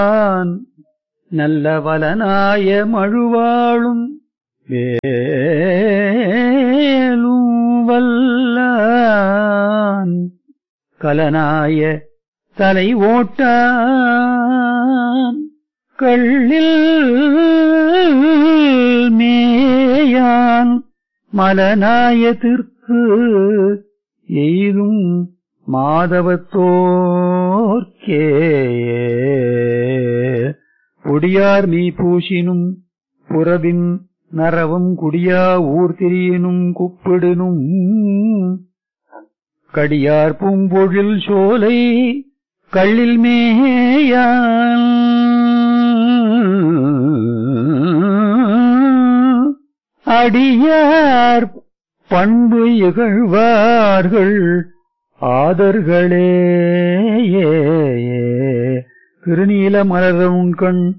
நான் நல்ல வலனாய மழுவாளும் வேலும் வல்லான் கலனாய தலை ஓட்டான் கள்ளில் மேயான் மலநாயத்திற்கு எய்தும் மாதவத்தோர்க்கே பொடியார் மீ பூசினும் புறவின் நரவும் குடியா ஊர் திரியினும் குப்பிடினும் கடியார் பூம்பொழில் சோலை கள்ளில் மேயான் அடியார் பண்பு இகழ்வார்கள் ஆதர்களே திருநீல மலரும் கண்